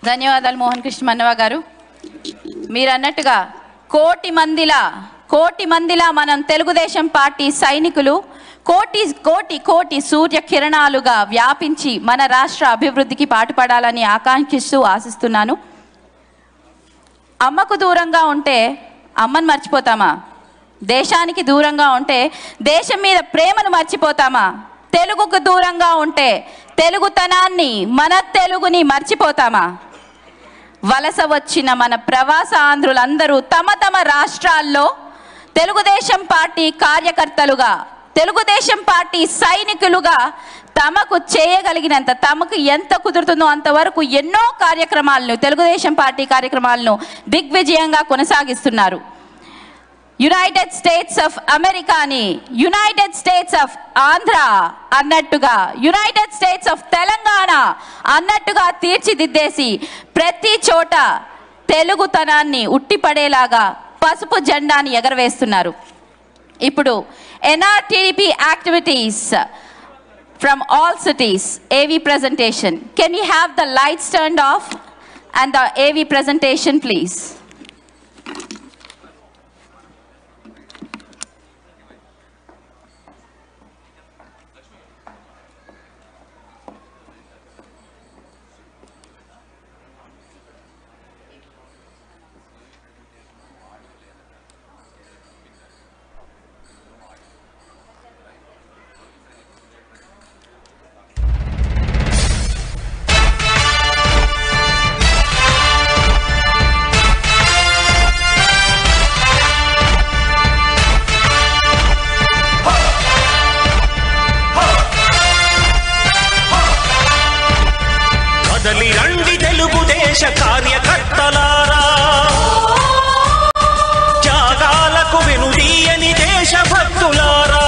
ధన్యవాదాలు మోహన్ కృష్ణ మన్నవ గారు మీరు అన్నట్టుగా కోటి మందిలా కోటి మందిలా మనం తెలుగుదేశం పార్టీ సైనికులు కోటి కోటి కోటి సూర్య కిరణాలుగా వ్యాపించి మన రాష్ట్ర అభివృద్ధికి పాటుపడాలని ఆకాంక్షిస్తూ ఆశిస్తున్నాను అమ్మకు దూరంగా ఉంటే అమ్మని మర్చిపోతామా దేశానికి దూరంగా ఉంటే దేశం మీద ప్రేమను మర్చిపోతామా తెలుగుకు దూరంగా ఉంటే తెలుగుతనాన్ని మన తెలుగుని మర్చిపోతామా వలస వచ్చిన మన ప్రవాస ఆంధ్రులందరూ తమ తమ రాష్ట్రాల్లో తెలుగుదేశం పార్టీ కార్యకర్తలుగా తెలుగుదేశం పార్టీ సైనికులుగా తమకు చేయగలిగినంత తమకు ఎంత కుదురుతుందో అంతవరకు ఎన్నో కార్యక్రమాలను తెలుగుదేశం పార్టీ కార్యక్రమాలను దిగ్విజయంగా కొనసాగిస్తున్నారు యునైటెడ్ స్టేట్స్ ఆఫ్ అమెరికాని యునైటెడ్ స్టేట్స్ ఆఫ్ ఆంధ్ర అన్నట్టుగా యునైటెడ్ స్టేట్స్ ఆఫ్ తెలంగాణ అన్నట్టుగా తీర్చిదిద్దేసి ప్రతి చోట తెలుగుతనాన్ని ఉట్టిపడేలాగా పసుపు జెండాని ఎగరవేస్తున్నారు ఇప్పుడు NRTDP activities from all cities AV presentation. Can we have the lights turned off and the AV presentation, please? కదలి రండి తెలుగుదేశ కార్యకర్తలారా త్యాగాలకు వెనుదీయని దేశభక్తులారా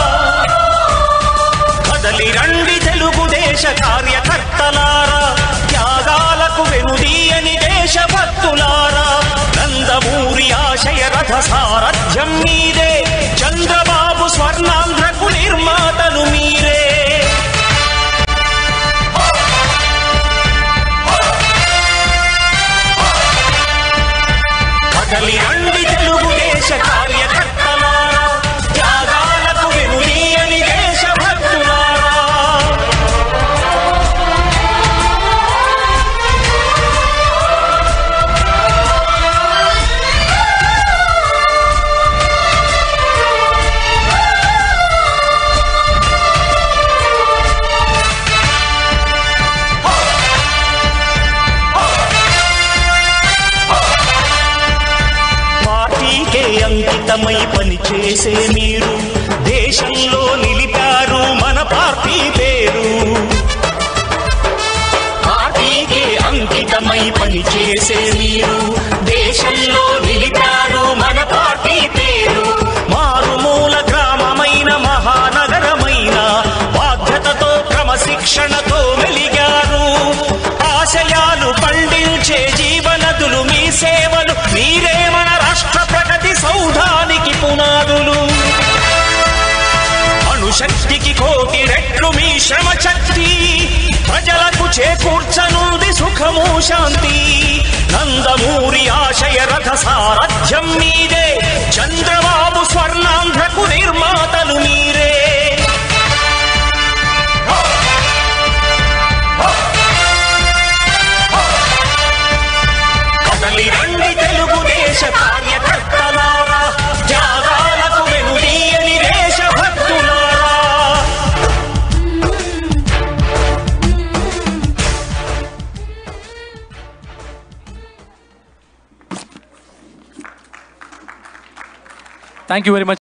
కదలి రండి తెలుగుదేశ కార్యకర్తలారా త్యాగాలకు వెనుదీయని దేశభక్తులారా నందమూరి ఆశయ రథ సారథ్యం మీదే చంద్రబాబు స్వర్ణాంధ్రకు నిర్మాతలు మీరే కదలి రండి తెలుగుదేశ కార్యకర్తలారా త్యాగాలకు వెనుదీయని దేశభక్తులారా పార్టీకే అంకితమై పనిచేసే మీరు దేశంలో నిలిపారు మన పార్టీ పేరు పార్టీకే అంకితమై పనిచేసే మీరు దేశంలో నిలిపారు మన పార్టీ పేరు మారుమూల గ్రామమైన మహానగరమైన బాధ్యతతో క్రమశిక్షణతో మెలిగారు ఆశయాలు పండించే జీవనదులు మీ సేవలు మీరే మన రాష్ట్ర ప్రగతి సౌధానికి పునాదులు అణుశక్తికి కోటి రెట్లు మీ శ్రమ శక్తి ప్రజలకు చేకూర్చనుంది సుఖము శాంతి నందమూరి ఆశయ రథ సారథ్యం మీదే చంద్రబాబు స్వర్ణాంధ్రకు నిర్మాతలు మీరే కదలి రండి తెలుగుదేశ కార్యకర్తలారా త్యాగాలకు వెనుదీయని దేశభక్తులారా థ్యాంక్ యూ వెరీ మచ్